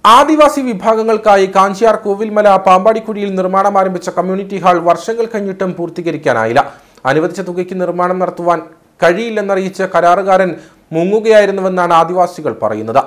ആദിവാസി വിഭാഗങ്ങൾക്കായി കാഞ്ചിയാർ കോവിൽമല പാമ്പാടിക്കുഴിയിൽ നിർമ്മാണം ആരംഭിച്ച community hall വർഷങ്ങൾ കഴിഞ്ഞിട്ടും പൂർത്തീകരിക്കാനായില്ല അനുവദിച്ച തുകയ്ക്ക് നിർമ്മാണം നടത്തുവാൻ കഴിയില്ലെന്നറിയിച്ച് കരാറുകാരൻ മുങ്ങുകയായിരുന്നുവെന്നാണ് ആദിവാസികൾ പറയുന്നത്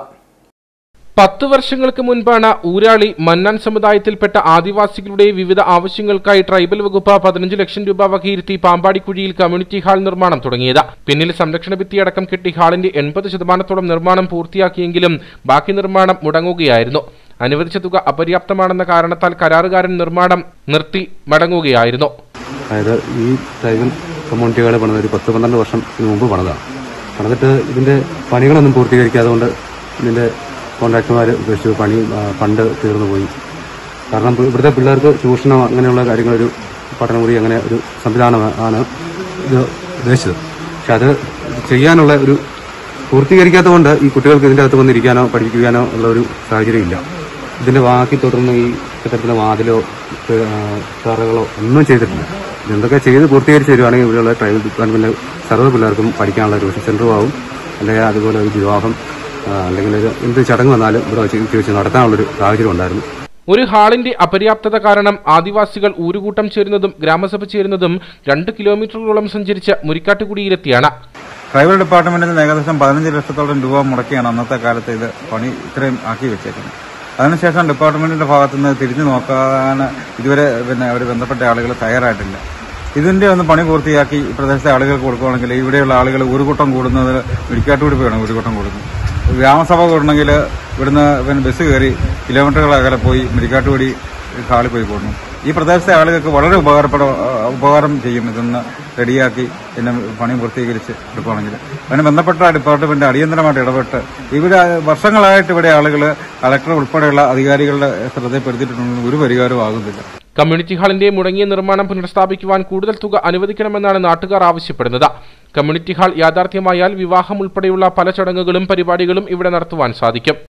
പത്ത് വർഷങ്ങൾക്ക് മുൻപാണ് ഊരാളി മന്നാൻ സമുദായത്തിൽപ്പെട്ട ആദിവാസികളുടെ വിവിധ ആവശ്യങ്ങൾക്കായി ട്രൈബൽ വകുപ്പ് പതിനഞ്ച് ലക്ഷം രൂപ വകയിരുത്തി പാമ്പാടിക്കുഴിയിൽ കമ്മ്യൂണിറ്റി ഹാൾ നിർമ്മാണം തുടങ്ങിയത് പിന്നിൽ സംരക്ഷണ ഭിത്തിയടക്കം കെട്ടി ഹാളിന്റെ എൺപത് ശതമാനത്തോളം നിർമ്മാണം പൂർത്തിയാക്കിയെങ്കിലും ബാക്കി നിർമ്മാണം മുടങ്ങുകയായിരുന്നു അനുവദിച്ച തുക അപര്യാപ്തമാണെന്ന കാരണത്താൽ കരാറുകാരൻ നിർമ്മാണം നിർത്തി മടങ്ങുകയായിരുന്നു അതായത് ഈ ട്രൈബൽ കമ്മ്യൂണിറ്റികൾ പണിത് ഒരു പത്ത് പന്ത്രണ്ട് വർഷം മുമ്പ് പണിതാണ് പണിതിട്ട് ഇതിന്റെ പണികളൊന്നും പൂർത്തീകരിക്കാതെ കൊണ്ട് ഇതിന്റെ കോൺട്രാക്ടർമാർ ഉപേക്ഷിച്ചു പണി ആ, ഫണ്ട് തീർന്നു പോയി കാരണം ഇപ്പ- ഇവിടുത്തെ പിള്ളേർക്ക് ട്യൂഷനോ അങ്ങനെയുള്ള കാര്യങ്ങളൊരു പഠനമുറി അങ്ങനെ ഒരു സംവിധാനം ആണ് ഇത് ഉദ്ദേശിച്ചത് പക്ഷെ അത് ചെയ്യാനുള്ള ഒരു പൂർത്തീകരിക്കാത്തത് കൊണ്ട് ഈ കുട്ടികൾക്ക് ഇതിൻ്റെ അകത്ത് വന്നിരിക്കാനോ പഠിപ്പിക്കാനോ ഉള്ള ഒരു സാഹചര്യം ഇല്ല ഇതിന്റെ ബാക്കി തുടർന്ന് ഈ കെട്ടിടത്തിന്റെ വാതിലോ ആ, തറകളോ ഒന്നും ചെയ്തിട്ടില്ല ഇതെന്തൊക്കെ ചെയ്ത് പൂർത്തീകരിച്ച് തരുവാണെങ്കിൽ ഇവിടെയുള്ള ട്രൈബൽ ഡിപ്പാർട്ട്മെന്റ് സർവ്വ പിള്ളേർക്കും പഠിക്കാനുള്ള ട്യൂഷൻ സെന്ററും ആവും അല്ലെങ്കിൽ അതുപോലെ ഒരു വിവാഹം ആ, അല്ലെങ്കിൽ ഒരു എന്ത് ചടങ്ങ് വന്നാലും ഇവിടെ വെച്ച് വെച്ച് നടത്താനുള്ളൊരു സാഹചര്യം ഉണ്ടായിരുന്നു ഒരു ഹാളിന്റെ അപര്യാപ്തത കാരണം ആദിവാസികൾ ഊരുകൂട്ടം ചേരുന്നതും ഗ്രാമസഭ ചേരുന്നതും രണ്ട് കിലോമീറ്ററുകളോളം സഞ്ചരിച്ച് മുരിക്കാട്ടുകുടിയിലെത്തിയാണ് ട്രൈബൽ ഡിപ്പാർട്ട്മെന്റിൽ നിന്ന് ഏകദേശം പതിനഞ്ച് ലക്ഷത്തോളം രൂപ മുടക്കിയാണ് അന്നത്തെ കാലത്ത് ഇത് പണി ഇത്രയും ആക്കി വെച്ചേക്കുന്നത് അതിനുശേഷം ഡിപ്പാർട്ട്മെന്റിന്റെ ഭാഗത്തു നിന്ന് തിരിഞ്ഞു നോക്കാൻ ഇതുവരെ പിന്നെ അവർ ബന്ധപ്പെട്ട ആളുകൾ തയ്യാറായിട്ടില്ല ഇതിന്റെ ഒന്ന് പണി പൂർത്തിയാക്കി ഈ പ്രദേശത്തെ ആളുകൾക്ക് കൊടുക്കുകയാണെങ്കിൽ ഇവിടെയുള്ള ആളുകൾ ഊരുകൂട്ടം കൂടുന്നത് ഇടിക്കാട്ടുകൂടി പോയാണ് ഊരുകൂട്ടം കൂടുന്നത് ഗ്രാമസഭ കൂടണമെങ്കിൽ ഇവിടുന്ന് പിന്നെ ബസ് കയറി കിലോമീറ്ററുകൾ അകലെ പോയി മുരിക്കാട്ടുകൂടി ഹാളിൽ പോയി കൂടുന്നു ഈ പ്രദേശത്തെ ആളുകൾക്ക് വളരെ ഉപകാരപ്പെട ഉപകാരം ചെയ്യും ഇതൊന്ന് റെഡിയാക്കി പിന്നെ പണി പൂർത്തീകരിച്ച് എടുക്കുകയാണെങ്കിൽ അതിന് ബന്ധപ്പെട്ട ഡിപ്പാർട്ട്മെന്റ് അടിയന്തരമായിട്ട് ഇടപെട്ട് ഇവിടെ വർഷങ്ങളായിട്ട് ഇവിടെ ആളുകൾ കളക്ടർ ഉൾപ്പെടെയുള്ള അധികാരികളുടെ ശ്രദ്ധപ്പെടുത്തിയിട്ടുണ്ടെങ്കിൽ ഒരു പരിഹാരവും ആകുന്നില്ല കമ്മ്യൂണിറ്റി ഹാളിന്റെ മുടങ്ങിയ നിർമ്മാണം പുനഃസ്ഥാപിക്കുവാൻ കൂടുതൽ തുക അനുവദിക്കണമെന്നാണ് നാട്ടുകാർ ആവശ്യപ്പെടുന്നത് കമ്മ്യൂണിറ്റി ഹാൾ യാഥാർത്ഥ്യമായാൽ വിവാഹം ഉൾപ്പെടെയുള്ള പല ചടങ്ങുകളും പരിപാടികളും ഇവിടെ നടത്തുവാൻ സാധിക്കും